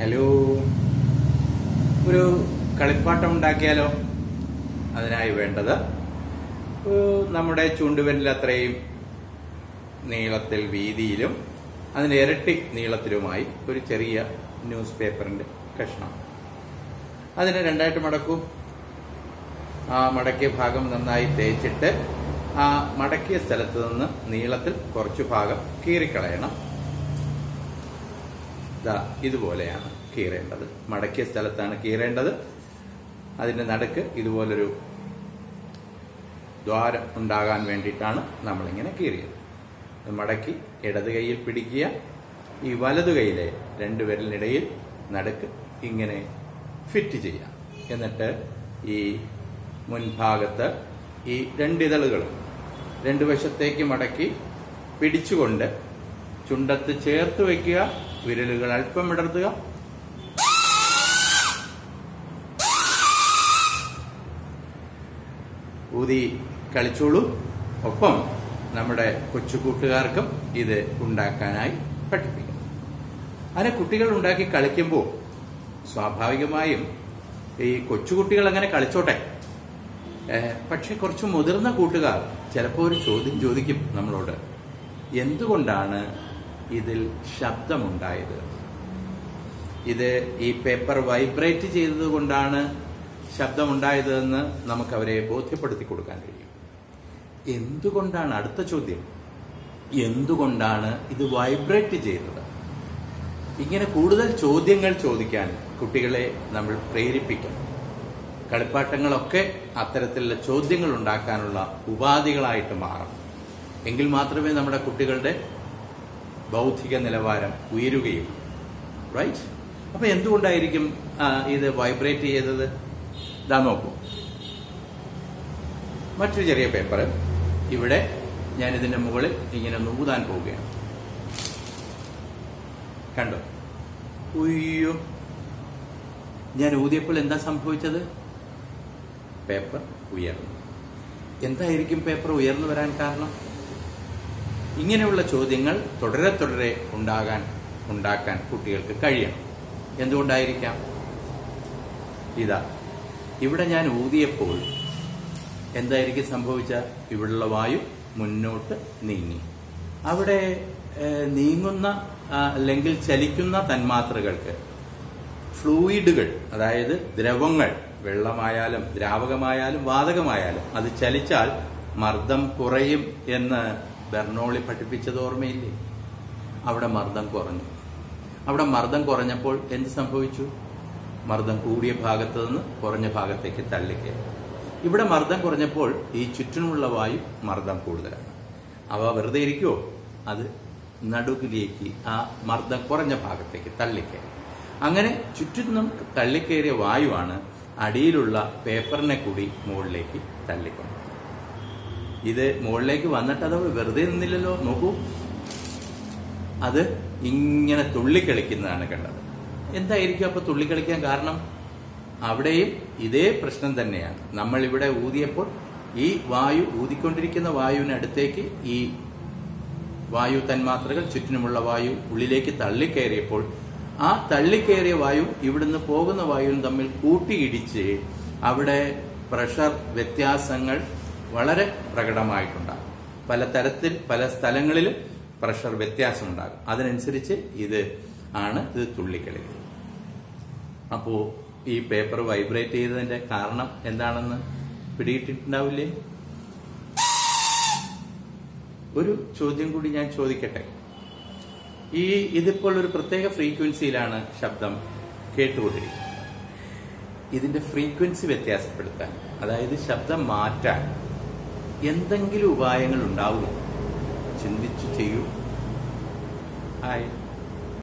hello ഒരു കളിപ്പാട്ടം ഉണ്ടാക്കിയാലോ അതിനായി വേണ്ടത് ഒരു നമ്മുടെ ചൂണ്ടുവിരൽ അത്രയും നീളത്തിൽ വീതിയിലും അതിന്റെ ഇരട്ടി നീളത്തിലുമായി ഒരു ചെറിയ ന്യൂസ് പേപ്പറിന്റെ കഷ്ണം അതിനെ രണ്ടായിട്ട് മടക്കൂ ആ മടക്കിയ ഭാഗം നന്നായി തേച്ചിട്ട് ആ മടക്കിയ സ്ഥലത്ത് നിന്ന് നീളത്തിൽ കുറച്ചു ഭാഗം കീറിക്കളയണം ദാ ഇതുപോലെയാണ് കീറേണ്ടത് മടക്കിയ സ്ഥലത്താണ് കീറേണ്ടത് അതിന്റെ നടുക്ക് ഇതുപോലൊരു ദ്വാരം ഉണ്ടാകാൻ വേണ്ടിയിട്ടാണ് നമ്മളിങ്ങനെ കീറിയത് അത് മടക്കി ഇടത് കൈയിൽ പിടിക്കുക ഈ വലതു കൈയിലെ രണ്ടു വിരലിനിടയിൽ നടുക്ക് ഇങ്ങനെ ഫിറ്റ് ചെയ്യാം എന്നിട്ട് ഈ മുൻഭാഗത്ത് ഈ രണ്ടിതളുകളും രണ്ടു വശത്തേക്ക് മടക്കി പിടിച്ചുകൊണ്ട് ചുണ്ടത്ത് ചേർത്ത് വയ്ക്കുക വിരലുകൾ അല്പം വിടർത്തുക ഊതി കളിച്ചോളൂ ഒപ്പം നമ്മുടെ കൊച്ചു കൂട്ടുകാർക്കും ഇത് ഉണ്ടാക്കാനായി പഠിപ്പിക്കും അങ്ങനെ കുട്ടികൾ ഉണ്ടാക്കി കളിക്കുമ്പോൾ സ്വാഭാവികമായും ഈ കൊച്ചുകുട്ടികൾ അങ്ങനെ കളിച്ചോട്ടെ ഏഹ്, പക്ഷെ കുറച്ച് മുതിർന്ന കൂട്ടുകാർ ചിലപ്പോൾ ഒരു ചോദ്യം ചോദിക്കും നമ്മളോട് എന്തുകൊണ്ടാണ് ഇതിൽ ശബ്ദമുണ്ടായത് ഇത് ഈ പേപ്പർ വൈബ്രേറ്റ് ചെയ്തത് കൊണ്ടാണ് ശബ്ദമുണ്ടായതെന്ന് നമുക്ക് അവരെ ബോധ്യപ്പെടുത്തി കൊടുക്കാൻ കഴിയും എന്തുകൊണ്ടാണ് അടുത്ത ചോദ്യം എന്തുകൊണ്ടാണ് ഇത് വൈബ്രേറ്റ് ചെയ്തത് ഇങ്ങനെ കൂടുതൽ ചോദ്യങ്ങൾ ചോദിക്കാൻ കുട്ടികളെ നമ്മൾ പ്രേരിപ്പിക്കണം കളിപ്പാട്ടങ്ങളൊക്കെ അത്തരത്തിലുള്ള ചോദ്യങ്ങൾ ഉണ്ടാക്കാനുള്ള ഉപാധികളായിട്ട് മാറണം എങ്കിൽ മാത്രമേ നമ്മുടെ കുട്ടികളുടെ ബൗദ്ധിക നിലവാരം ഉയരുകയുള്ളൂ റൈറ്റ് അപ്പൊ എന്തുകൊണ്ടായിരിക്കും ആ, ഇത് വൈബ്രേറ്റ് ചെയ്തത് ഇതാ നോക്കൂ മറ്റൊരു ചെറിയ പേപ്പർ ഇവിടെ ഞാൻ ഇതിന്റെ മുകളിൽ ഇങ്ങനെ നൂതാൻ പോവുകയാണ് കണ്ടോ ഉയ്യോ ഞാൻ ഊതിയപ്പോൾ എന്താ സംഭവിച്ചത് പേപ്പർ ഉയർന്നു എന്തായിരിക്കും പേപ്പർ ഉയർന്നു വരാൻ കാരണം ഇങ്ങനെയുള്ള ചോദ്യങ്ങൾ തുടരെ തുടരെ ഉണ്ടാകാൻ ഉണ്ടാക്കാൻ കുട്ടികൾക്ക് കഴിയണം എന്തുകൊണ്ടായിരിക്കാം ഇതാ ഇവിടെ ഞാൻ ഊതിയപ്പോൾ എന്തായിരിക്കും സംഭവിച്ച ഇവിടുള്ള വായു മുന്നോട്ട് നീങ്ങി അവിടെ ഏഹ്, നീങ്ങുന്ന ആ, അല്ലെങ്കിൽ ചലിക്കുന്ന തന്മാത്രകൾക്ക് ഫ്ലൂയിഡുകൾ അതായത് ദ്രവങ്ങൾ വെള്ളമായാലും ദ്രാവകമായാലും വാതകമായാലും അത് ചലിച്ചാൽ മർദ്ദം കുറയും എന്ന് ബെർണോളി പഠിപ്പിച്ചത് ഓർമ്മയില്ലേ അവിടെ മർദ്ദം കുറഞ്ഞു അവിടെ മർദ്ദം കുറഞ്ഞപ്പോൾ എന്ത് സംഭവിച്ചു മർദ്ദം കൂടിയ ഭാഗത്ത് നിന്ന് കുറഞ്ഞ ഭാഗത്തേക്ക് തള്ളിക്കയറി ഇവിടെ മർദ്ദം കുറഞ്ഞപ്പോൾ ഈ ചുറ്റിനുമുള്ള വായു മർദ്ദം കൂടുതലാണ് അവ വെറുതെ ഇരിക്കുമോ അത് നടുകിലേക്ക് ആ മർദ്ദം കുറഞ്ഞ ഭാഗത്തേക്ക് തള്ളിക്കയറി അങ്ങനെ ചുറ്റിനും തള്ളിക്കയറിയ വായുവാണ് അടിയിലുള്ള പേപ്പറിനെ കൂടി മുകളിലേക്ക് തള്ളിക്കൊണ്ടത് ഇത് മുകളിലേക്ക് വന്നിട്ട് അത് വെറുതെ നിന്നില്ലല്ലോ നോക്കൂ അത് ഇങ്ങനെ തുള്ളിക്കളിക്കുന്നതാണ് കണ്ടത് എന്തായിരിക്കും അപ്പൊ തുള്ളിക്കളിക്കാൻ കാരണം അവിടെയും ഇതേ പ്രശ്നം തന്നെയാണ് നമ്മൾ ഇവിടെ ഊതിയപ്പോൾ ഈ വായു ഊതിക്കൊണ്ടിരിക്കുന്ന വായുവിനടുത്തേക്ക് ഈ വായു തന്മാത്രകൾ ചുറ്റിനുമുള്ള വായു ഉള്ളിലേക്ക് തള്ളിക്കയറിയപ്പോൾ ആ തള്ളിക്കയറിയ വായു ഇവിടുന്ന് പോകുന്ന വായുവും തമ്മിൽ കൂട്ടിയിടിച്ച് അവിടെ പ്രഷർ വ്യത്യാസങ്ങൾ വളരെ പ്രകടമായിട്ടുണ്ടാകും പല തരത്തിൽ പല സ്ഥലങ്ങളിലും പ്രഷർ വ്യത്യാസമുണ്ടാകും അതിനനുസരിച്ച് ഇത് ആണ് ഇത് തുള്ളിക്കളിക്കുന്നത് അപ്പോ ഈ പേപ്പർ വൈബ്രേറ്റ് ചെയ്തതിന്റെ കാരണം എന്താണെന്ന് പിടിയിട്ടിട്ടുണ്ടാവില്ലേ ഒരു ചോദ്യം കൂടി ഞാൻ ചോദിക്കട്ടെ ഈ ഇതിപ്പോൾ ഒരു പ്രത്യേക ഫ്രീക്വൻസിയിലാണ് ശബ്ദം കേട്ടുകൊണ്ടിരിക്കുന്നത് ഇതിന്റെ ഫ്രീക്വൻസി വ്യത്യാസപ്പെടുത്താൻ അതായത് ശബ്ദം മാറ്റാൻ എന്തെങ്കിലും ഉപായങ്ങൾ ഉണ്ടാവുമോ ചിന്തിച്ചു ചെയ്യൂ ഹായ്